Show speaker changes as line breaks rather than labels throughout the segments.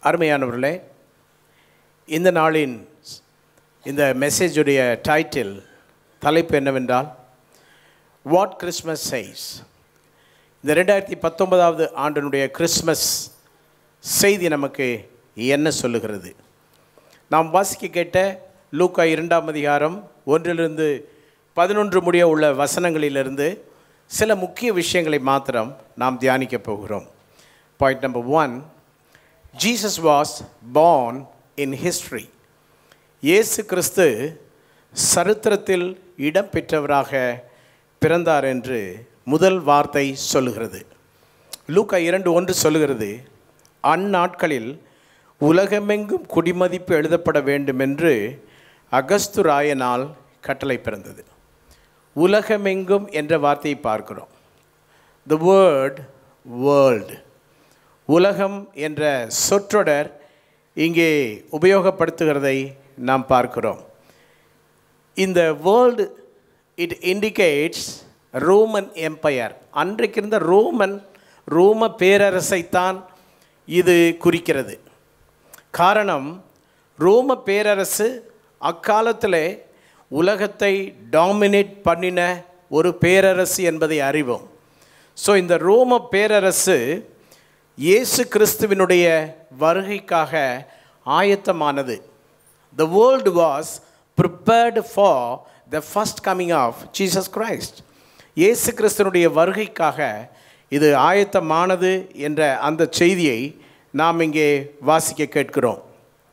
அருமையானவர்களே இந்த நாளின் இந்த மெசேஜுடைய டைட்டில் தலைப்பு என்னவென்றால் வாட் கிறிஸ்மஸ் சைஸ் இந்த ரெண்டாயிரத்தி பத்தொன்பதாவது ஆண்டினுடைய கிறிஸ்மஸ் செய்தி நமக்கு என்ன சொல்லுகிறது நாம் வாசிக்க கேட்ட லூக்கா இரண்டாம் அதிகாரம் ஒன்றிலிருந்து பதினொன்று முடிய உள்ள வசனங்களிலிருந்து சில முக்கிய விஷயங்களை மாத்திரம் நாம் தியானிக்க போகிறோம் point number one Jesus was born in history இயேசு கிறிஸ்து சரித்திரத்தில் இடம் பெற்றவராக பிறந்தார் என்று முதல் வார்த்தை சொல்லுகிறது லூக்கா இரண்டு ஒன்று சொல்லுகிறது அந்நாட்களில் உலகமெங்கும் குடிமதிப்பு எழுதப்பட வேண்டும் என்று அகஸ்து ராயனால் கட்டளை பிறந்தது உலகமெங்கும் என்ற வார்த்தையை பார்க்கிறோம் த வேர்ட் வேர்ல்டு உலகம் என்ற சொற்றொடர் இங்கே உபயோகப்படுத்துகிறதை நாம் பார்க்கிறோம் இந்த world it indicates Roman empire அன்றைக்கு இருந்த ரோமன் ரோம பேரரசைத்தான் இது குறிக்கிறது காரணம் ரோம பேரரசு அக்காலத்தில் உலகத்தை டாமினேட் பண்ணின ஒரு பேரரசு என்பதை அறிவோம் ஸோ இந்த ரோம பேரரசு இயேசு கிறிஸ்துவினுடைய வருகைக்காக ஆயத்தமானது the world was prepared for the first coming of Jesus Christ இயேசு கிறிஸ்துவனுடைய வருகைக்காக இது ஆயத்தமானது என்ற அந்த செய்தியை நாம் இங்கே வாசிக்க கேட்கிறோம்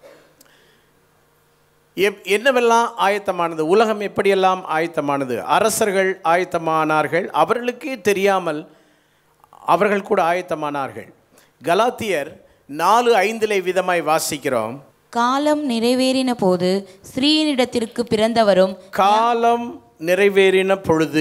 எப் என்னவெல்லாம் ஆயத்தமானது உலகம் எப்படியெல்லாம் ஆயத்தமானது அரசர்கள் ஆயத்தமானார்கள் அவர்களுக்கே தெரியாமல் அவர்கள் கூட ஆயத்தமானார்கள் கலாத்தியர் நாலு ஐந்திலே விதமாய் வாசிக்கிறோம்
காலம் நிறைவேறின போது ஸ்ரீனிடத்திற்கு பிறந்தவரும்
காலம் நிறைவேறின பொழுது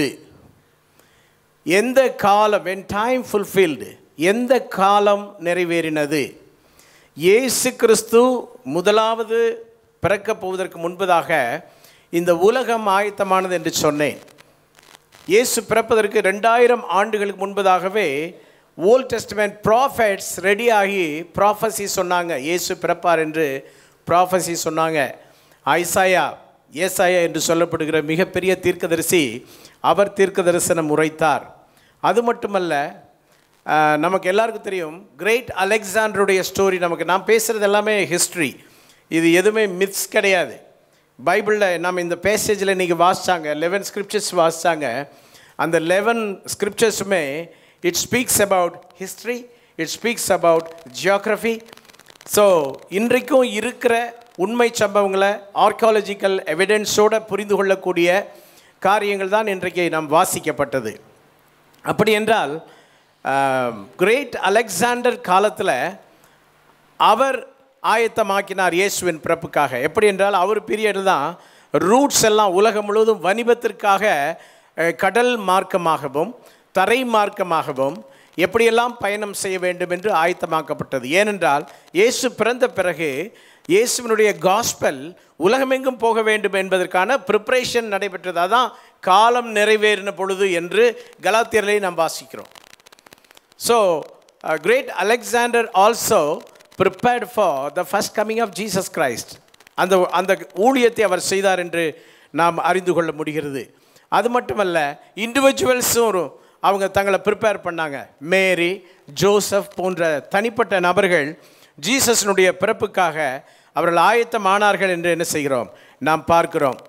எந்த காலம் when டைம் fulfilled எந்த காலம் நிறைவேறினது இயேசு கிறிஸ்து முதலாவது பிறக்கப் போவதற்கு முன்பதாக இந்த உலகம் ஆயத்தமானது என்று சொன்னேன் இயேசு பிறப்பதற்கு ரெண்டாயிரம் ஆண்டுகளுக்கு முன்பதாகவே ஓல்ட் டெஸ்ட்மெண்ட் ப்ராஃபெட்ஸ் ரெடியாகி ப்ராஃபஸி சொன்னாங்க இயேசு பிறப்பார் என்று ப்ராஃபஸி சொன்னாங்க ஐசாயா ஏசாயா என்று சொல்லப்படுகிற மிகப்பெரிய தீர்க்கதரிசி அவர் தீர்க்க தரிசனம் உரைத்தார் அது மட்டுமல்ல ஆஹ், நமக்கு எல்லாருக்கும் தெரியும் கிரேட் அலெக்சாண்டருடைய ஸ்டோரி நமக்கு நான் பேசுகிறது எல்லாமே ஹிஸ்ட்ரி இது எதுவுமே மித்ஸ் கிடையாது பைபிளில் நம்ம இந்த பேசேஜில் இன்றைக்கி வாசித்தாங்க லெவன் ஸ்கிரிப்சர்ஸ் வாசித்தாங்க அந்த லெவன் ஸ்கிரிப்சர்ஸுமே it speaks about history it speaks about geography so இன்றைக்கும் இருக்கிற உண்மை சம்பவங்களை ஆர்காலஜிக்கல் எவிடன்ஸோடு புரிந்து கொள்ளக்கூடிய காரியங்கள் தான் இன்றைக்கு நாம் வாசிக்கப்பட்டது அப்படி என்றால் கிரேட் அலெக்சாண்டர் காலத்தில் அவர் ஆயத்தமாக்கினார் இயேசுவின் பிறப்புக்காக எப்படி என்றால் அவர் பீரியடில் தான் ரூட்ஸ் எல்லாம் உலகம் முழுவதும் வணிபத்திற்காக அஹ், கடல் மார்க்கமாகவும் தரை மார்க்கமாகவும் எப்படியெல்லாம் பயணம் செய்ய வேண்டும் என்று ஆயத்தமாக்கப்பட்டது ஏனென்றால் இயேசு பிறந்த பிறகு இயேசுவினுடைய காஸ்பல் உலகமெங்கும் போக வேண்டும் என்பதற்கான ப்ரிப்பரேஷன் நடைபெற்றது அதான் காலம் நிறைவேறின பொழுது என்று கலாத்தியர்களை நாம் வாசிக்கிறோம் so great Alexander also prepared for the first coming of Jesus Christ அந்த அந்த ஊழியத்தை அவர் செய்தார் என்று நாம் அறிந்து கொள்ள முடிகிறது அது மட்டுமல்ல இண்டிவிஜுவல்ஸும் அவங்க தங்களை ப்ரிப்பேர் பண்ணாங்க மேரி ஜோசப் போன்ற தனிப்பட்ட நபர்கள் ஜீசஸினுடைய பிறப்புக்காக அவர்கள் ஆயத்தமானார்கள் என்று என்ன செய்கிறோம் நாம் பார்க்கிறோம்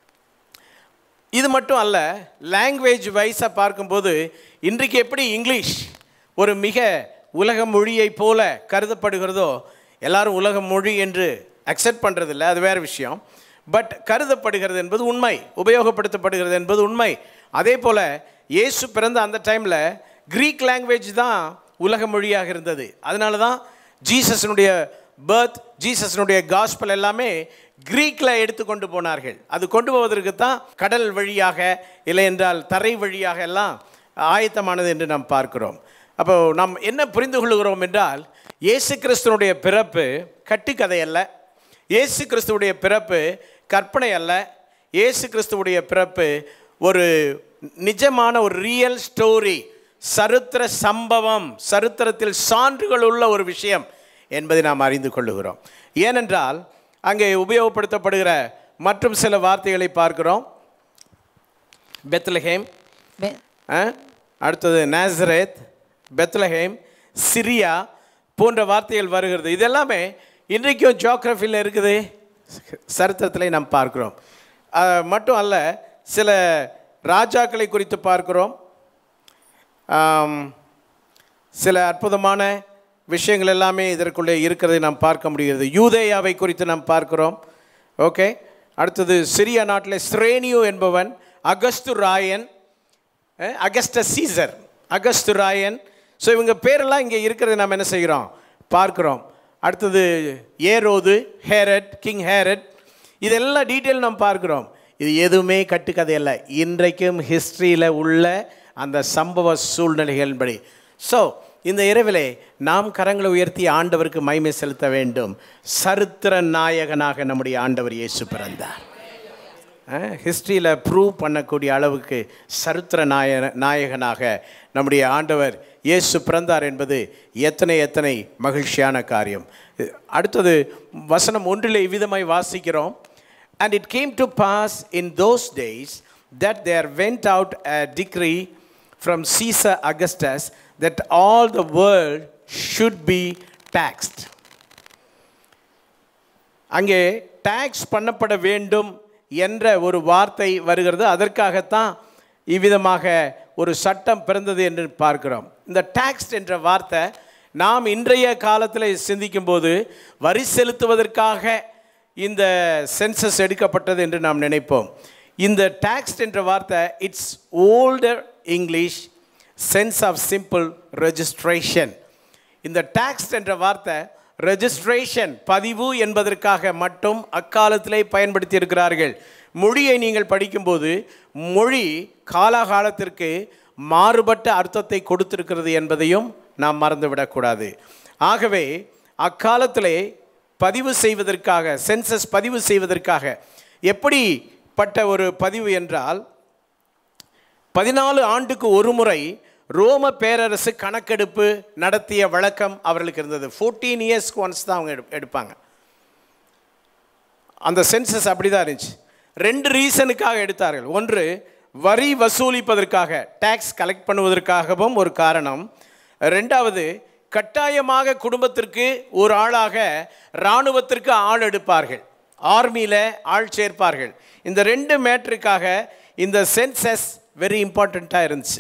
இது மட்டும் அல்ல லாங்குவேஜ் வைஸாக பார்க்கும்போது இன்றைக்கு எப்படி இங்கிலீஷ் ஒரு மிக உலக மொழியைப் போல கருதப்படுகிறதோ எல்லாரும் உலக மொழி என்று அக்செப்ட் பண்ணுறதில்ல அது வேறு விஷயம் பட் கருதப்படுகிறது என்பது உண்மை உபயோகப்படுத்தப்படுகிறது என்பது உண்மை அதே போல் இயேசு பிறந்த அந்த டைமில் கிரீக் லாங்குவேஜ் தான் உலக மொழியாக இருந்தது அதனால தான் ஜீசஸனுடைய பர்த் ஜீசஸனுடைய காஸ்பல் எல்லாமே கிரீக்கில் எடுத்துக்கொண்டு போனார்கள் அது கொண்டு போவதற்கு தான் கடல் வழியாக இல்லை என்றால் தரை வழியாக எல்லாம் ஆயத்தமானது என்று நாம் பார்க்கிறோம் அப்போ நாம் என்ன புரிந்து கொள்கிறோம் என்றால் இயேசு கிறிஸ்துவனுடைய பிறப்பு கட்டுக்கதை அல்ல இயேசு கிறிஸ்துவுடைய பிறப்பு கற்பனை அல்ல இயேசு கிறிஸ்துவுடைய பிறப்பு ஒரு நிஜமான ஒரு ரியல் ஸ்டோரி சரித்திர சம்பவம் சரித்திரத்தில் சான்றுகள் உள்ள ஒரு விஷயம் என்பதை நாம் அறிந்து கொள்ளுகிறோம் ஏனென்றால் அங்கே உபயோகப்படுத்தப்படுகிற மற்றும் சில வார்த்தைகளை பார்க்கிறோம் பெத்லஹேம்
பெ-
ஆ? அடுத்தது நாசரேத் பெத்லஹேம் சிரியா போன்ற வார்த்தைகள் வருகிறது இதெல்லாமே இன்றைக்கும் ஜியோகிரஃபியில் இருக்குது சரித்திரத்திலே நாம் பார்க்கிறோம் அது மட்டும் அல்ல சில ராஜாக்களை குறித்து பார்க்கிறோம் ஆம், சில அற்புதமான விஷயங்கள் எல்லாமே இதற்குள்ளே இருக்கிறதை நாம் பார்க்க முடிகிறது யூதேயாவை குறித்து நாம் பார்க்கிறோம் ஓகே அடுத்தது சிரியா நாட்டில் ஸ்ரேனியோ என்பவன் அகஸ்து ராயன் அஹ், அகஸ்டஸ் சீசர் அகஸ்து ராயன் ஸோ இவங்க பேரெல்லாம் இங்கே இருக்கிறத நாம் என்ன செய்கிறோம் பார்க்கிறோம் அடுத்தது ஏரோது ஹேரட் கிங் ஹேரட் இதெல்லாம் டீட்டெயில் நாம் பார்க்கிறோம் இது எதுவுமே கட்டுக்கதை அல்ல இன்றைக்கும் ஹிஸ்ட்ரியில் உள்ள அந்த சம்பவ சூழ்நிலைகளின்படி ஸோ இந்த இரவிலே நாம் கரங்களை உயர்த்தி ஆண்டவருக்கு மகிமை செலுத்த வேண்டும் சரித்திர நாயகனாக நம்முடைய ஆண்டவர் இயேசு பிறந்தார் ஹிஸ்ட்ரியில் ப்ரூவ் பண்ணக்கூடிய அளவுக்கு சரித்திர நாய நாயகனாக நம்முடைய ஆண்டவர் இயேசு பிறந்தார் என்பது எத்தனை எத்தனை மகிழ்ச்சியான காரியம் அடுத்தது வசனம் ஒன்றிலே இவ்விதமாய் வாசிக்கிறோம் and it came to pass in those days that there went out a decree from Caesar Augustus that all the world should be taxed அங்கே டாக்ஸ் பண்ணப்பட வேண்டும் என்ற ஒரு வார்த்தை வருகிறது அதற்காகத்தான் இவ்விதமாக ஒரு சட்டம் பிறந்தது என்று பார்க்கிறோம் இந்த டாக்ஸ் என்ற வார்த்தை நாம் இன்றைய காலத்தில் சிந்திக்கும்போது வரி செலுத்துவதற்காக இந்த சென்சஸ் எடுக்கப்பட்டது என்று நாம் நினைப்போம் இந்த டாக்ஸ் என்ற வார்த்தை it's older English sense of simple registration இந்த டாக்ஸ் என்ற வார்த்தை ரெஜிஸ்ட்ரேஷன் பதிவு என்பதற்காக மட்டும் அக்காலத்திலே பயன்படுத்தி இருக்கிறார்கள் மொழியை நீங்கள் படிக்கும்போது மொழி காலாகாலத்திற்கு மாறுபட்ட அர்த்தத்தை கொடுத்திருக்கிறது என்பதையும் நாம் மறந்துவிடக்கூடாது ஆகவே அக்காலத்திலே பதிவு செய்வதற்காக சென்சஸ் பதிவு செய்வதற்காக எப்படிப்பட்ட ஒரு பதிவு என்றால் பதினாலு ஆண்டுக்கு ஒரு முறை ரோம பேரரசு கணக்கெடுப்பு நடத்திய வழக்கம் அவர்களுக்கு இருந்தது ஃபோர்டீன் இயர்ஸ்க்கு ஒன்ஸ் தான் அவங்க எடு எடுப்பாங்க அந்த சென்சஸ் அப்படி தான் இருந்துச்சு ரெண்டு ரீசனுக்காக எடுத்தார்கள் ஒன்று வரி வசூலிப்பதற்காக டேக்ஸ் கலெக்ட் பண்ணுவதற்காகவும் ஒரு காரணம் ரெண்டாவது கட்டாயமாக குடும்பத்திற்கு ஒரு ஆளாக இராணுவத்திற்கு ஆள் எடுப்பார்கள் ஆர்மியில் ஆள் சேர்ப்பார்கள் இந்த ரெண்டு மேட்ருக்காக இந்த சென்சஸ் வெரி இம்பார்ட்டண்ட்டாக இருந்துச்சு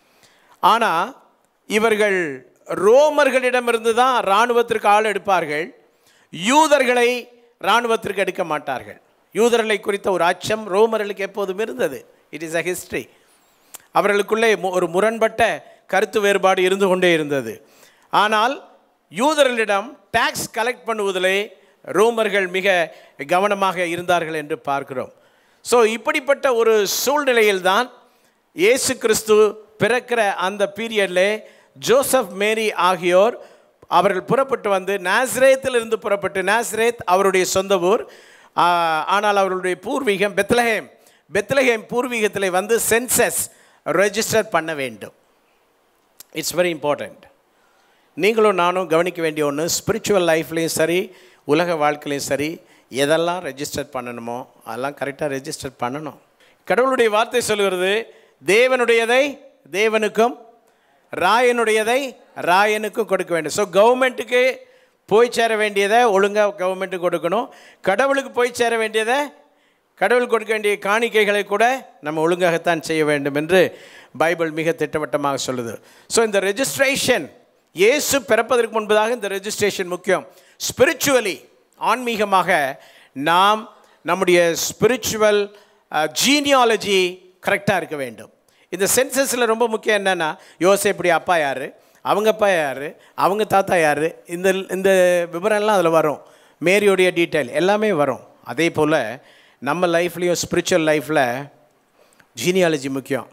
ஆனால் இவர்கள் ரோமர்களிடமிருந்து தான் இராணுவத்திற்கு ஆள் எடுப்பார்கள் யூதர்களை இராணுவத்திற்கு எடுக்க மாட்டார்கள் யூதர்களை குறித்த ஒரு அச்சம் ரோமர்களுக்கு எப்போதும் இருந்தது இட் இஸ் அ ஹிஸ்ட்ரி அவர்களுக்குள்ளே மு- ஒரு முரண்பட்ட கருத்து வேறுபாடு இருந்து கொண்டே இருந்தது ஆனால் யூதர்களிடம் டாக்ஸ் கலெக்ட் பண்ணுவதிலே ரோமர்கள் மிக கவனமாக இருந்தார்கள் என்று பார்க்கிறோம் ஸோ இப்படிப்பட்ட ஒரு சூழ்நிலையில்தான் இயேசு கிறிஸ்து பிறக்கிற அந்த பீரியடில் ஜோசப் மேரி ஆகியோர் அவர்கள் புறப்பட்டு வந்து நாஸ்ரேத்திலிருந்து புறப்பட்டு நாஸ்ரேத் அவருடைய சொந்த ஊர் ஆ, ஆனால் அவர்களுடைய பூர்வீகம் பெத்லஹேம் பெத்லஹேம் பூர்வீகத்தில் வந்து சென்சஸ் ரெஜிஸ்டர் பண்ண வேண்டும் இட்ஸ் வெரி இம்பார்ட்டண்ட் நீங்களும் நானும் கவனிக்க வேண்டிய ஒன்று ஸ்பிரிச்சுவல் லைஃப்லேயும் சரி உலக வாழ்க்கையிலையும் சரி எதெல்லாம் ரெஜிஸ்டர் பண்ணணுமோ அதெல்லாம் கரெக்டாக ரெஜிஸ்டர் பண்ணணும் கடவுளுடைய வார்த்தை சொல்கிறது தேவனுடையதை தேவனுக்கும் ராயனுடையதை ராயனுக்கும் கொடுக்க வேண்டும் ஸோ கவர்மெண்ட்டுக்கு போய் சேர வேண்டியதை ஒழுங்காக கவர்மெண்ட்டுக்கு கொடுக்கணும் கடவுளுக்கு போய் சேர வேண்டியதை கடவுள் கொடுக்க வேண்டிய காணிக்கைகளை கூட நம்ம ஒழுங்காகத்தான் செய்ய வேண்டும் என்று பைபிள் மிக திட்டவட்டமாக சொல்லுது ஸோ இந்த ரெஜிஸ்ட்ரேஷன் இயேசு பிறப்பதற்கு முன்பதாக இந்த ரெஜிஸ்ட்ரேஷன் முக்கியம் ஸ்பிரிச்சுவலி ஆன்மீகமாக நாம் நம்முடைய ஸ்பிரிச்சுவல் ஜீனியாலஜி கரெக்டாக இருக்க வேண்டும் இந்த சென்சஸில் ரொம்ப முக்கியம் என்னென்னா யோசேப்புடைய அப்பா யார் அவங்க அப்பா யார் அவங்க தாத்தா யார் இந்த இந்த விவரம்லாம் அதில் வரும் மேரியோடைய டீட்டெயில் எல்லாமே வரும் அதே போல் நம்ம லைஃப்லேயும் ஸ்பிரிச்சுவல் லைஃப்பில் ஜீனியாலஜி முக்கியம்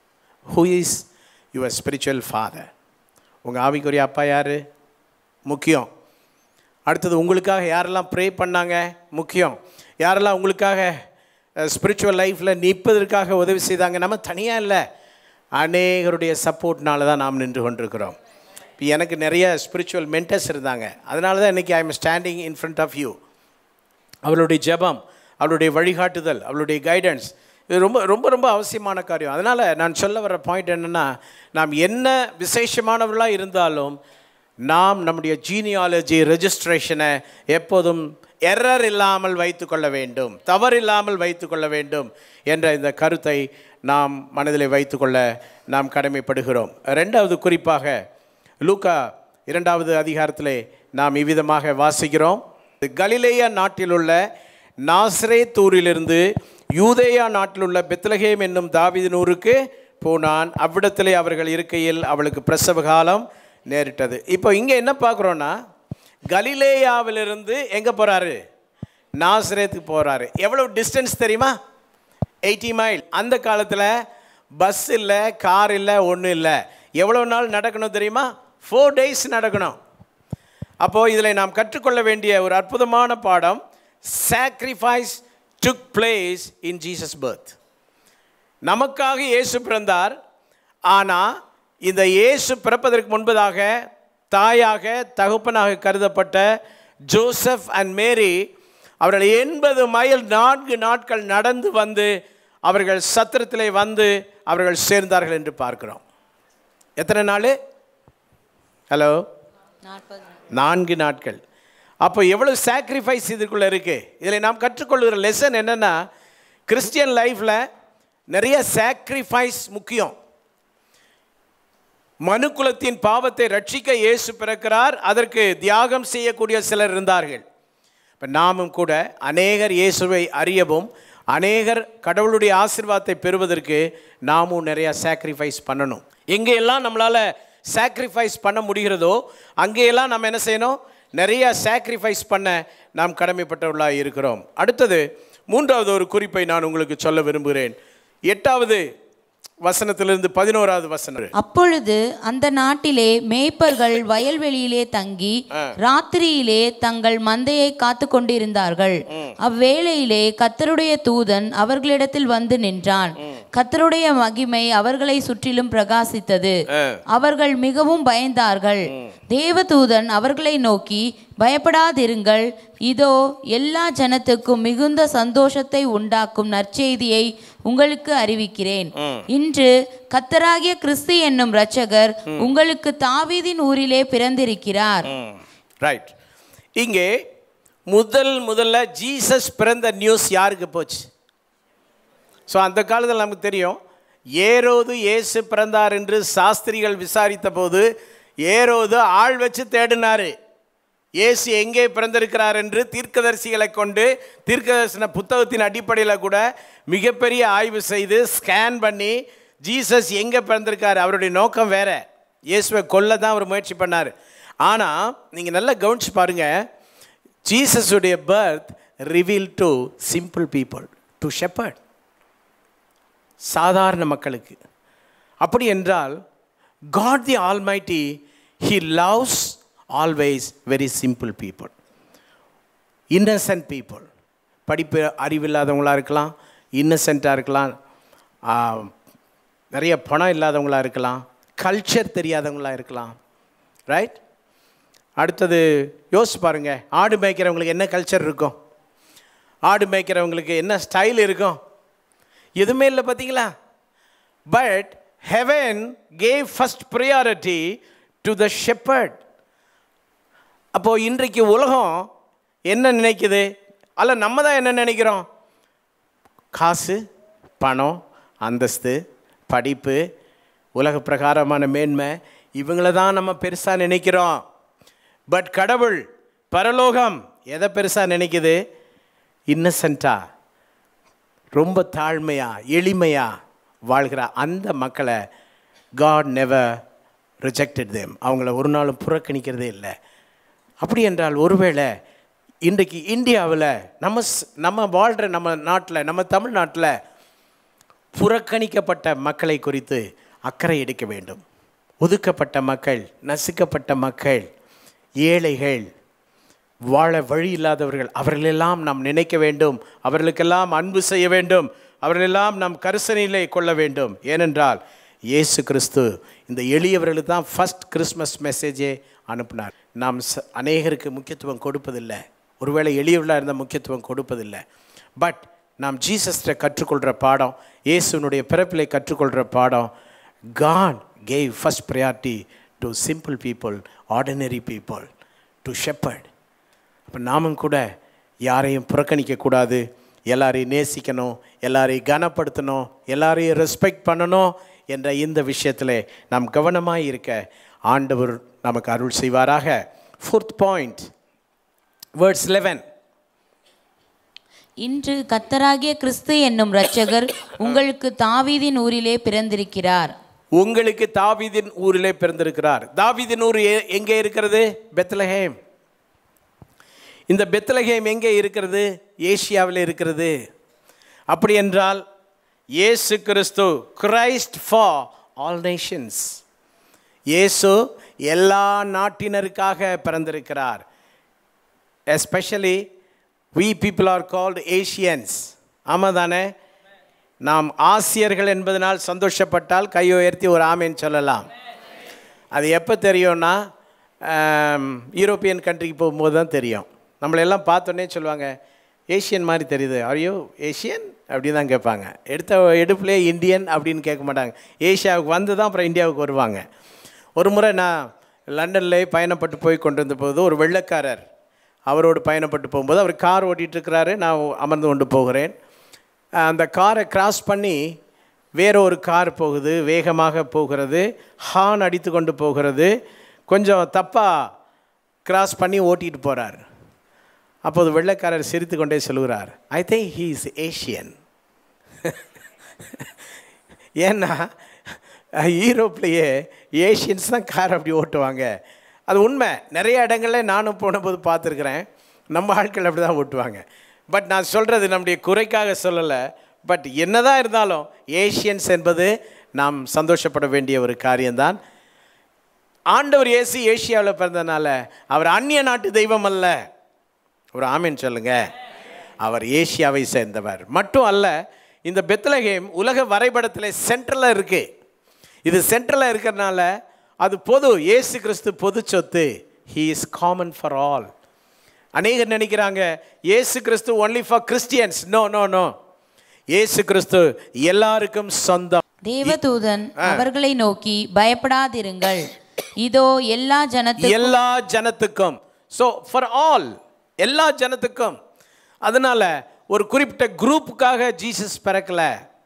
who is your spiritual father உங்கள் ஆவிக்குரிய அப்பா யார் முக்கியம் அடுத்தது உங்களுக்காக யாரெல்லாம் ப்ரே பண்ணாங்க முக்கியம் யாரெல்லாம் உங்களுக்காக ஸ்பிரிச்சுவல் லைஃப்பில் நிற்பதற்காக உதவி செய்தாங்க நம்ம தனியாக இல்லை அநேகருடைய சப்போர்ட்னால தான் நாம் நின்று கொண்டிருக்கிறோம் இப்போ எனக்கு நிறைய ஸ்பிரிச்சுவல் மென்டர்ஸ் இருந்தாங்க அதனால தான் இன்றைக்கி I am standing in front of you அவளுடைய ஜெபம் அவளுடைய வழிகாட்டுதல் அவளுடைய கைடன்ஸ் இது ரொம்ப ரொம்ப ரொம்ப அவசியமான காரியம் அதனால் நான் சொல்ல வர பாயிண்ட் என்னென்னா நாம் என்ன விசேஷமானவர்களாக இருந்தாலும் நாம் நம்முடைய ஜீனியாலஜி ரெஜிஸ்ட்ரேஷனை எப்போதும் எரர் இல்லாமல் வைத்துக்கொள்ள வேண்டும் தவறு இல்லாமல் வைத்துக்கொள்ள வேண்டும் என்ற இந்த கருத்தை நாம் மனதில் வைத்துக்கொள்ள நாம் கடமைப்படுகிறோம் ரெண்டாவது குறிப்பாக லூக்கா இரண்டாவது அதிகாரத்திலே நாம் இவ்விதமாக வாசிக்கிறோம் கலிலேயா நாட்டிலுள்ள நாசரேத்தூரிலிருந்து யூதேயா நாட்டிலுள்ள பெத்லகேம் என்னும் தாவீதினூருக்கு போனான் அவ்விடத்திலே அவர்கள் இருக்கையில் அவளுக்கு பிரசவ காலம் நேரிட்டது இப்போ இங்கே என்ன பார்க்குறோன்னா கலிலேயாவிலிருந்து எங்கே போகிறாரு நாசரேத்துக்கு போகிறாரு எவ்வளோ டிஸ்டன்ஸ் தெரியுமா எயிட்டி மைல் அந்த காலத்தில் பஸ் இல்லை கார் இல்லை ஒன்றும் இல்லை எவ்வளோ நாள் நடக்கணும் தெரியுமா ஃபோர் டேஸ் நடக்கணும் அப்போது இதில் நாம் கற்றுக்கொள்ள வேண்டிய ஒரு அற்புதமான பாடம் sacrifice took place in Jesus birth நமக்காக இயேசு பிறந்தார் ஆனால் இந்த இயேசு பிறப்பதற்கு முன்பதாக தாயாக தகப்பனாக கருதப்பட்ட ஜோசப் அண்ட் மேரி அவர்கள் எண்பது மைல் நான்கு நாட்கள் நடந்து வந்து அவர்கள் சத்திரத்திலே வந்து அவர்கள் சேர்ந்தார்கள் என்று பார்க்கிறோம் எத்தனை நாள் ஹலோ
நாற்பது
நான்கு நாட்கள் அப்போ எவ்வளோ சாக்ரிஃபைஸ் இதுக்குள்ளே இருக்குது இதில் நாம் கற்றுக்கொள்கிற லெசன் என்னென்னா கிறிஸ்டியன் லைஃப்பில் நிறைய சாக்ரிஃபைஸ் முக்கியம் மனுக்குலத்தின் பாவத்தை ரட்சிக்க இயேசு பிறக்கிறார் அதற்கு தியாகம் செய்யக்கூடிய சிலர் இருந்தார்கள் இப்போ நாமும் கூட அநேகர் இயேசுவை அறியவும் அநேகர் கடவுளுடைய ஆசீர்வாதத்தை பெறுவதற்கு நாமும் நிறைய சாக்ரிஃபைஸ் பண்ணணும் எங்கெல்லாம் நம்மளால் சாக்ரிஃபைஸ் பண்ண முடிகிறதோ அங்கேயெல்லாம் நம்ம என்ன செய்யணும் நிறைய சாக்ரிஃபைஸ் பண்ண நாம் கடமைப்பட்டவர்களாக இருக்கிறோம் அடுத்தது மூன்றாவது ஒரு குறிப்பை நான் உங்களுக்கு சொல்ல விரும்புகிறேன் எட்டாவது வசனத்திலிருந்து பதினோராவது வசனம்
அப்பொழுது அந்த நாட்டிலே மேய்ப்பர்கள் வயல்வெளியிலே தங்கி ராத்திரியிலே தங்கள் மந்தையை காத்து கொண்டிருந்தார்கள் அவ்வேளையிலே கத்தருடைய தூதன் அவர்களிடத்தில் வந்து நின்றான் கத்தருடைய மகிமை அவர்களை சுற்றிலும் பிரகாசித்தது அவர்கள் மிகவும் பயந்தார்கள் தேவதூதன் அவர்களை நோக்கி பயப்படாதிருங்கள் இதோ எல்லா ஜனத்துக்கும் மிகுந்த சந்தோஷத்தை உண்டாக்கும் நற்செய்தியை உங்களுக்கு அறிவிக்கிறேன் இன்று கத்தராகிய கிறிஸ்து என்னும் இரட்சகர் உங்களுக்கு தாவீதின் ஊரிலே பிறந்திருக்கிறார்
ரைட் இங்கே முதல் முதல்ல ஜீசஸ் பிறந்த நியூஸ் யாருக்கு போச்சு ஸோ அந்த காலத்தில் நமக்கு தெரியும் ஏரோது இயேசு பிறந்தார் என்று சாஸ்திரிகள் விசாரித்த போது ஏரோது ஆள் வச்சு தேடினார் இயேசு எங்கே பிறந்திருக்கிறார் என்று தீர்க்கதரிசிகளை கொண்டு தீர்க்கதரிசன புத்தகத்தின் அடிப்படையில் கூட மிகப்பெரிய ஆய்வு செய்து ஸ்கேன் பண்ணி ஜீசஸ் எங்கே பிறந்திருக்காரு அவருடைய நோக்கம் வேற இயேசுவை கொல்ல தான் அவர் முயற்சி பண்ணார் ஆனால் நீங்கள் நல்லா கவனிச்சு பாருங்கள் ஜீசஸுடைய birth reveal to simple people to shepherd சாதாரண மக்களுக்கு அப்படி என்றால் God the almighty he loves always very simple people innocent people படிப்பு அறிவில்லாதவங்களாக இருக்கலாம் இன்னசென்ட்டாக இருக்கலாம் ஆ, நிறைய பணம் இல்லாதவங்களாக இருக்கலாம் கல்ச்சர் தெரியாதவங்களாக இருக்கலாம் ரைட் அடுத்தது யோசிச்சு பாருங்க ஆடு மேய்க்கிறவங்களுக்கு என்ன கல்ச்சர் இருக்கும் ஆடு மேய்க்கிறவங்களுக்கு என்ன ஸ்டைல் இருக்கும் எதுவுமே இல்லை பார்த்தீங்களா but heaven gave first priority to the shepherd அப்போது இன்றைக்கு உலகம் என்ன நினைக்குது அல்ல நம்ம தான் என்ன நினைக்கிறோம் காசு பணம் அந்தஸ்து படிப்பு உலக பிரகாரமான மேன்மை இவங்கள தான் நம்ம பெருசாக நினைக்கிறோம் பட் கடவுள் பரலோகம் எதை பெருசாக நினைக்குது இன்னசென்ட்டாக ரொம்ப தாழ்மையாக எளிமையாக வாழ்கிற அந்த மக்களை காட் நெவர் ரிஜெக்டட் தேம் அவங்கள ஒரு நாளும் புறக்கணிக்கிறதே இல்லை அப்படி என்றால் ஒருவேளை இன்றைக்கு இந்தியாவில் நம்ம ஸ்- நம்ம வாழ்கிற நம்ம நாட்டில் நம்ம தமிழ்நாட்டில் புறக்கணிக்கப்பட்ட மக்களை குறித்து அக்கறை எடுக்க வேண்டும் ஒதுக்கப்பட்ட மக்கள் நசுக்கப்பட்ட மக்கள் ஏழைகள் வாழ வழி இல்லாதவர்கள் அவர்களெல்லாம் நாம் நினைக்க வேண்டும் அவர்களுக்கெல்லாம் அன்பு செய்ய வேண்டும் அவர்களெல்லாம் நாம் கரிசனையிலே கொள்ள வேண்டும் ஏனென்றால் இயேசு கிறிஸ்து இந்த எளியவர்களுக்கு தான் ஃபஸ்ட் கிறிஸ்மஸ் மெசேஜே அனுப்புனார் நாம் ச அநேகருக்கு முக்கியத்துவம் கொடுப்பதில்லை ஒருவேளை எளியவர்களாக இருந்த முக்கியத்துவம் கொடுப்பதில்லை பட் நாம் ஜீசஸ்ட கற்றுக்கொள்கிற பாடம் இயேசுனுடைய பிறப்பிலை கற்றுக்கொள்கிற பாடம் God gave first priority to simple people ordinary people to shepherd அப்போ நாமும் கூட யாரையும் புறக்கணிக்கக்கூடாது எல்லாரையும் நேசிக்கணும் எல்லாரையும் கனப்படுத்தணும் எல்லாரையும் ரெஸ்பெக்ட் பண்ணணும் என்ற இந்த விஷயத்தில் நாம் கவனமாக இருக்க ஆண்டவர் நமக்கு அருள் செய்வாராக ஃபோர்த் பாயிண்ட் வேர்ட்ஸ் லெவன்
இன்று கத்தராகிய கிறிஸ்து என்னும் இரட்சகர் உங்களுக்கு தாவீதின் ஊரிலே பிறந்திருக்கிறார்
உங்களுக்கு தாவீதின் ஊரிலே பிறந்திருக்கிறார் தாவீதின் ஊர் எ- எங்கே இருக்கிறது பெத்லஹேம் இந்த பெத்லஹேம் எங்கே இருக்கிறது ஏசியாவில் இருக்கிறது அப்படி என்றால் இயேசு கிறிஸ்து கிரைஸ்ட் ஃபார் ஆல் நேஷன்ஸ் இயேசு எல்லா நாட்டினருக்காக பிறந்திருக்கிறார் especially we people are called Asians ஆமாம் தானே நாம் ஆசியர்கள் என்பதனால் சந்தோஷப்பட்டால் கை உயர்த்தி ஒரு ஆமேன்னு சொல்லலாம் அது எப்போ தெரியும்னா ஆம், யூரோப்பியன் கண்ட்ரிக்கு போகும்போது தான் தெரியும் நம்மளெல்லாம் பார்த்தோன்னே சொல்லுவாங்க ஏஷியன் மாதிரி தெரியுது ஐயோ ஏஷியன் அப்படி தான் கேட்பாங்க எடுத்த எடுப்புலேயே இந்தியன் அப்படின்னு கேட்க மாட்டாங்க ஏஷியாவுக்கு வந்து தான் அப்புறம் இந்தியாவுக்கு வருவாங்க ஒரு முறை நான் லண்டன்ல பயணப்பட்டு போய் கொண்டு வந்த போது ஒரு வெள்ளைக்காரர் அவரோடு பயணப்பட்டு போகும்போது அவர் கார் ஓட்டிகிட்டு இருக்கிறாரு நான் அமர்ந்து கொண்டு போகிறேன் அந்த காரை கிராஸ் பண்ணி வேற ஒரு கார் போகுது வேகமாக போகிறது ஹார்ன் அடித்து கொண்டு போகிறது கொஞ்சம் தப்பாக கிராஸ் பண்ணி ஓட்டிகிட்டு போகிறார் அப்போது வெள்ளைக்காரர் சிரித்து கொண்டே சொல்கிறார் I think he is Asian ஏன்னா யூரோப்லேயே ஏஷியன்ஸ் தான் கார் அப்படி ஓட்டுவாங்க அது உண்மை நிறைய இடங்கள்ல நானும் போனபோது பார்த்துருக்குறேன் நம்ம ஆட்கள் அப்படி தான் ஓட்டுவாங்க பட் நான் சொல்கிறது நம்முடைய குறைக்காக சொல்லலை பட் என்னதான் இருந்தாலும் ஏஷியன்ஸ் என்பது நாம் சந்தோஷப்பட வேண்டிய ஒரு காரியம்தான் ஆண்டவர் இயேசு ஏசியாவில் பிறந்தனால அவர் அந்நிய நாட்டு தெய்வம் அல்ல ஒரு ஆமீன் சொல்லுங்க அவர் ஏசியாவை சேர்ந்தவர் மட்டும் அல்ல இந்த பெத்லகேம் உலக வரைபடத்தில் சென்ட்ரலில் இருக்கு இது சென்ட்ரலில் இருக்கிறனால அது பொது இயேசு கிறிஸ்து பொது சொத்து he is common for all அநேகர் நினைக்கிறாங்க இயேசு கிறிஸ்து only for Christians no no no இயேசு கிறிஸ்து எல்லாருக்கும் சொந்தம்
தேவதூதன் அவர்களை நோக்கி பயப்படாதிருங்கள் இதோ எல்லா ஜனத்து
எல்லா ஜனத்துக்கும் ஸோ ஃபார் ஆல் எல்லா ஜனத்துக்கும் அதனால ஒரு குறிப்பிட்ட குரூப்புக்காக ஜீசஸ் பிறக்கல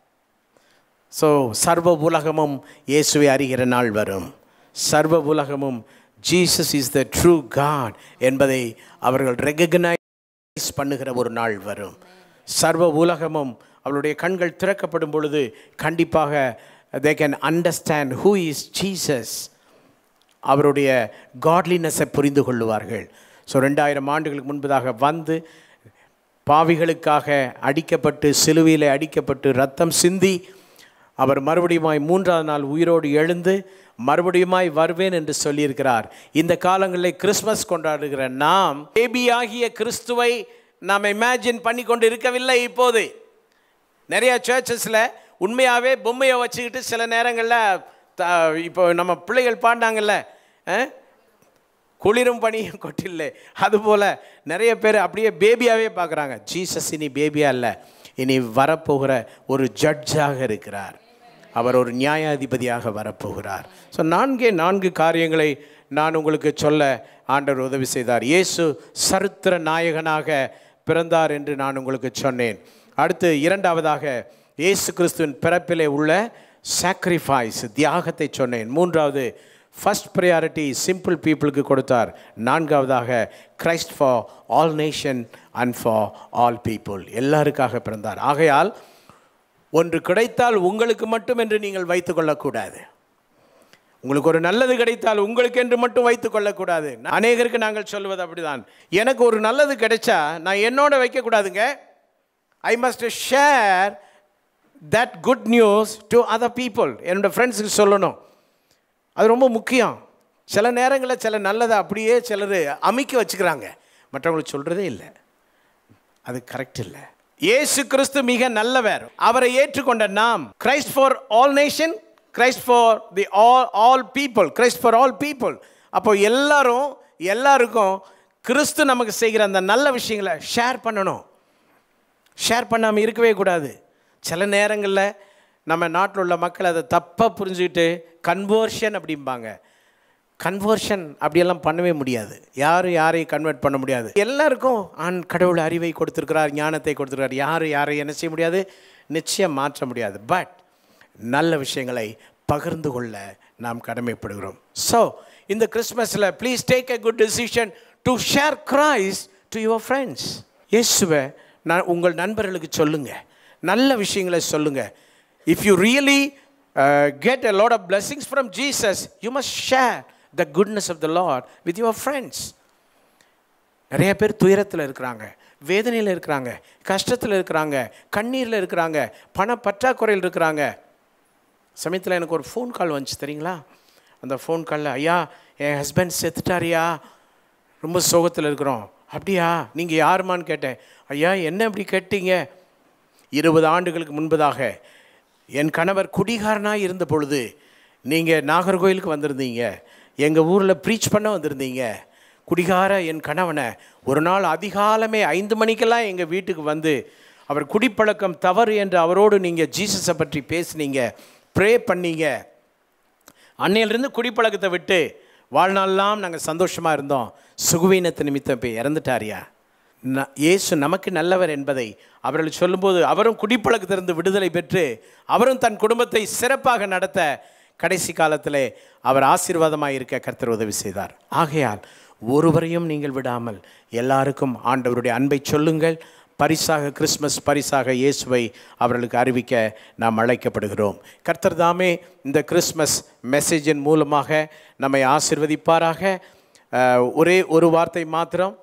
ஸோ சர்வ உலகமும் இயேசுவை அறிகிற நாள் வரும் சர்வ உலகமும் Jesus is the true God என்பதை அவர்கள் ரெகக்னைஸ் பண்ணுகிற ஒரு நாள் வரும் சர்வ உலகமும் அவளுடைய கண்கள் திறக்கப்படும் பொழுது கண்டிப்பாக they can understand who is Jesus அவருடைய காட்லினஸை புரிந்து கொள்ளுவார்கள் ஸோ ரெண்டாயிரம் ஆண்டுகளுக்கு முன்பதாக வந்து பாவிகளுக்காக அடிக்கப்பட்டு சிலுவையில் அடிக்கப்பட்டு ரத்தம் சிந்தி அவர் மறுபடியுமாய் மூன்றாவது நாள் உயிரோடு எழுந்து மறுபடியுமாய் வருவேன் என்று சொல்லியிருக்கிறார் இந்த காலங்களில் கிறிஸ்மஸ் கொண்டாடுகிற நாம் பேபி ஆகிய கிறிஸ்துவை நாம் இமேஜின் பண்ணி கொண்டு இருக்கவில்லை இப்போது நிறைய சர்ச்சஸில் உண்மையாகவே பொம்மையை வச்சுக்கிட்டு சில நேரங்களில் த இப்போ நம்ம பிள்ளைகள் பாண்டாங்கல்ல அஹ், குளிரும் பனியும் கொட்டில்லை அதுபோல் நிறைய பேர் அப்படியே பேபியாகவே பார்க்குறாங்க ஜீசஸ் இனி பேபியா இல்லை இனி வரப்போகிற ஒரு ஜட்ஜாக இருக்கிறார் அவர் ஒரு நியாயாதிபதியாக வரப்போகிறார் ஸோ நான்கே நான்கு காரியங்களை நான் உங்களுக்கு சொல்ல ஆண்டவர் உதவி செய்தார் இயேசு சரித்திர நாயகனாக பிறந்தார் என்று நான் உங்களுக்கு சொன்னேன் அடுத்து இரண்டாவதாக இயேசு கிறிஸ்துவின் பிறப்பிலே உள்ள சாக்ரிஃபைஸ் தியாகத்தை சொன்னேன் மூன்றாவது ஃபர்ஸ்ட் ப்ரையாரிட்டி சிம்பிள் பீப்புளுக்கு கொடுத்தார் நான்காவதாக Christ for all nation and for all people எல்லாருக்காக பிறந்தார் ஆகையால் ஒன்று கிடைத்தால் உங்களுக்கு மட்டும் என்று நீங்கள் வைத்துக்கொள்ளக்கூடாது உங்களுக்கு ஒரு நல்லது கிடைத்தால் உங்களுக்கு என்று மட்டும் வைத்துக் கொள்ளக்கூடாது அநேகருக்கு நாங்கள் சொல்வது அப்படிதான் எனக்கு ஒரு நல்லது கிடைச்சா நான் என்னோட வைக்கக்கூடாதுங்க I must share that good news to other people என்னோட ஃப்ரெண்ட்ஸுக்கு சொல்லணும் அது ரொம்ப முக்கியம் சில நேரங்களில் சில நல்லதை அப்படியே சிலர் அமைக்க வச்சுக்கிறாங்க மற்றவங்களுக்கு சொல்கிறதே இல்லை அது கரெக்ட் இல்லை இயேசு கிறிஸ்து மிக நல்லவர் அவரை ஏற்றுக்கொண்ட நாம் Christ for all nation Christ for the all all people Christ for all people அப்போ எல்லாரும் எல்லாருக்கும் கிறிஸ்து நமக்கு செய்கிற அந்த நல்ல விஷயங்களை ஷேர் பண்ணணும் ஷேர் பண்ணாமல் இருக்கவே கூடாது சில நேரங்களில் நம்ம நாட்டில் உள்ள மக்கள் அதை தப்பாக புரிஞ்சுக்கிட்டு கன்வர்ஷன் அப்படிம்பாங்க கன்வர்ஷன் அப்படியெல்லாம் பண்ணவே முடியாது யாரும் யாரையும் கன்வெர்ட் பண்ண முடியாது எல்லாருக்கும் ஆண் கடவுள் அறிவை கொடுத்துருக்கிறார் ஞானத்தை கொடுத்துருக்கார் யாரும் யாரையும் என்ன செய்ய முடியாது நிச்சயம் மாற்ற முடியாது பட் நல்ல விஷயங்களை பகிர்ந்து கொள்ள நாம் கடமைப்படுகிறோம் ஸோ இந்த கிறிஸ்மஸில் please take a good decision to share Christ to your friends இயேசுவை நான் உங்கள் நண்பர்களுக்கு சொல்லுங்கள் நல்ல விஷயங்களை சொல்லுங்கள் if you really get a lot of blessings from Jesus, you must share the goodness of the Lord with your friends. நிறைய பேர் துயரத்தில் இருக்கிறாங்க வேதனையில் இருக்கிறாங்க கஷ்டத்தில் இருக்கிறாங்க கண்ணீரில் இருக்கிறாங்க பண பற்றாக்குறையில் இருக்கிறாங்க சமயத்தில் எனக்கு ஒரு ஃபோன் கால் வந்துச்சு தெரியுங்களா அந்த ஃபோன் காலில் ஐயா என் ஹஸ்பண்ட் செத்துட்டாரியா ரொம்ப சோகத்தில் இருக்கிறோம் அப்படியா நீங்கள் யாருமான்னு கேட்டேன் ஐயா என்ன இப்படி கேட்டீங்க இருபது ஆண்டுகளுக்கு முன்பதாக என் கணவர் குடிகாரனாக இருந்த பொழுது நீங்கள் நாகர்கோயிலுக்கு வந்திருந்தீங்க எங்கள் ஊரில் ப்ரீச் பண்ண வந்திருந்தீங்க குடிகார என் கணவனை ஒரு நாள் அதிகாலமே ஐந்து மணிக்கெல்லாம் எங்கள் வீட்டுக்கு வந்து அவர் குடிப்பழக்கம் தவறு என்று அவரோடு நீங்கள் ஜீசஸை பற்றி பேசுனீங்க ப்ரே பண்ணீங்க அன்னையிலிருந்து குடிப்பழக்கத்தை விட்டு வாழ்நாளெல்லாம் நாங்கள் சந்தோஷமாக இருந்தோம் சுகுவீனத்து நிமித்தம் போய் இறந்துட்டாரியா ந- இயேசு நமக்கு நல்லவர் என்பதை அவர்கள் சொல்லும்போது அவரும் குடிப்பழக்கத்திலிருந்து விடுதலை பெற்று அவரும் தன் குடும்பத்தை சிறப்பாக நடத்த கடைசி காலத்திலே அவர் ஆசீர்வாதமாக இருக்க கர்த்தர் உதவி செய்தார் ஆகையால் ஒருவரையும் நீங்கள் விடாமல் எல்லாருக்கும் ஆண்டவருடைய அன்பை சொல்லுங்கள் பரிசாக கிறிஸ்மஸ் பரிசாக இயேசுவை அவர்களுக்கு அறிவிக்க நாம் அழைக்கப்படுகிறோம் கர்த்தர் தாமே இந்த கிறிஸ்மஸ் மெசேஜின் மூலமாக நம்மை ஆசிர்வதிப்பாராக அஹ், ஒரே ஒரு வார்த்தை மாத்திரம்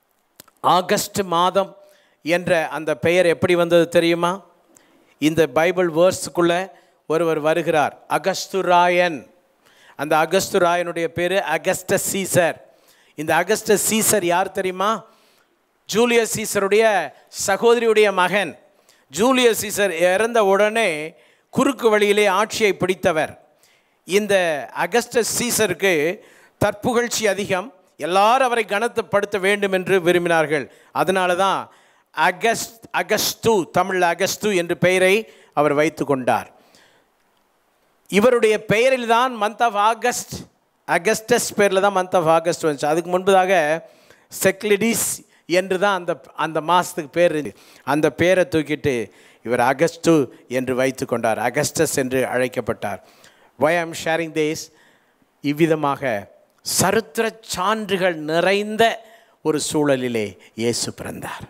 ஆகஸ்ட் மாதம் என்ற அந்த பெயர் எப்படி வந்தது தெரியுமா இந்த பைபிள் வேர்ஸுக்குள்ள ஒருவர் வருகிறார் அகஸ்துராயன் அந்த அகஸ்துராயனுடைய பேர் அகஸ்ட சீசர் இந்த அகஸ்ட சீசர் யார் தெரியுமா ஜூலியஸ் சீசருடைய சகோதரியுடைய மகன் ஜூலியஸ் சீசர் இறந்த உடனே குறுக்கு வழியிலே ஆட்சியை பிடித்தவர் இந்த அகஸ்டஸ் சீசருக்கு தற்புகழ்ச்சி அதிகம் எல்லாரும் அவரை கனத்துப்படுத்த வேண்டும் என்று விரும்பினார்கள் அதனால தான் அகஸ்ட் அகஸ்து தமிழ் அகஸ்து என்று பெயரை அவர் வைத்து கொண்டார் இவருடைய பெயரில் தான் மந்த் ஆஃப் ஆகஸ்ட் அகஸ்டஸ் பேரில் தான் மந்த் ஆஃப் ஆகஸ்ட் வந்துச்சு அதுக்கு முன்பதாக செக்லிடிஸ் என்று தான் அந்த அந்த மாதத்துக்கு பேர் இருந்துச்சு. அந்த பேரை தூக்கிட்டு இவர் அகஸ்டு என்று வைத்து கொண்டார் அகஸ்டஸ் என்று அழைக்கப்பட்டார் வை ஐம் ஷேரிங் தேஸ் இவ்விதமாக சரித்திர சான்றுகள் நிறைந்த ஒரு சூழலிலே இயேசு பிறந்தார்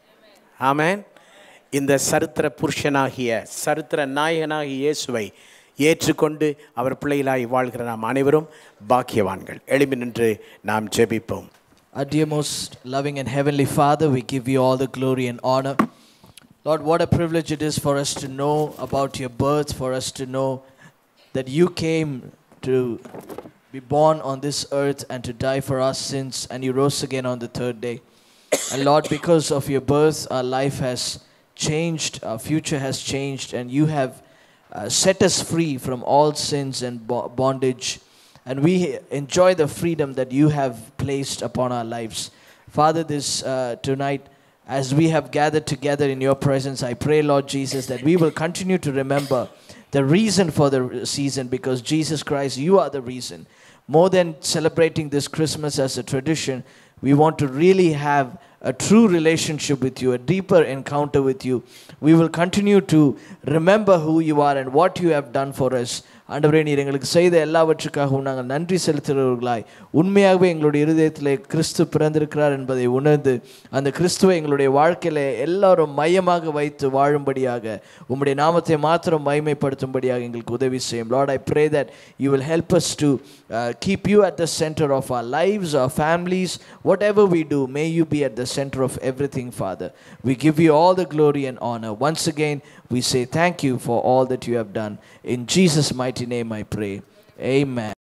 ஆமென் இந்த சரித்திர புருஷனாகிய சரித்திர நாயகனாகிய இயேசுவை ஏற்றுக்கொண்டு அவர் பிள்ளைகளாய் வாழ்கிற நாம் அனைவரும் பாக்கியவான்கள் எழும்பி நின்று நாம் ஜெபிப்போம்
Our dear most loving and heavenly Father, we give you all the glory and honor. Lord, what a privilege it is for us to know about your birth, for us to know that you came to be born on this earth and to die for our sins, and you rose again on the third day. And Lord, because of your birth, our life has changed, our future has changed, and you have uh, set us free from all sins and bo- bondage and we enjoy the freedom that you have placed upon our lives. Father, this uh, tonight, as we have gathered together in your presence, I pray, Lord Jesus, that we will continue to remember the reason for the season because Jesus Christ, you are the reason. More than celebrating this Christmas as a tradition, we want to really have a true relationship with you, a deeper encounter with you. We will continue to remember who you are and what you have done for us. ஆண்டவரே நீர் எங்களுக்கு செய்த எல்லாவற்றுக்காகவும் நாங்கள் நன்றி செலுத்துகிறவர்களாய் உண்மையாகவே எங்களுடைய இருதயத்திலே கிறிஸ்து பிறந்திருக்கிறார் என்பதை உணர்ந்து அந்த கிறிஸ்துவை எங்களுடைய வாழ்க்கையில எல்லாரும் மையமாக வைத்து வாழும்படியாக உம்முடைய நாமத்தை மாத்திரம் மைமைப்படுத்தும்படியாக எங்களுக்கு உதவி செய்யும் Lord I pray that you will help us to keep you at the centre of our lives our families whatever we do may you be at the center of everything father we give you all the glory and honor once again we say thank you for all that you have done in jesus mighty name i pray amen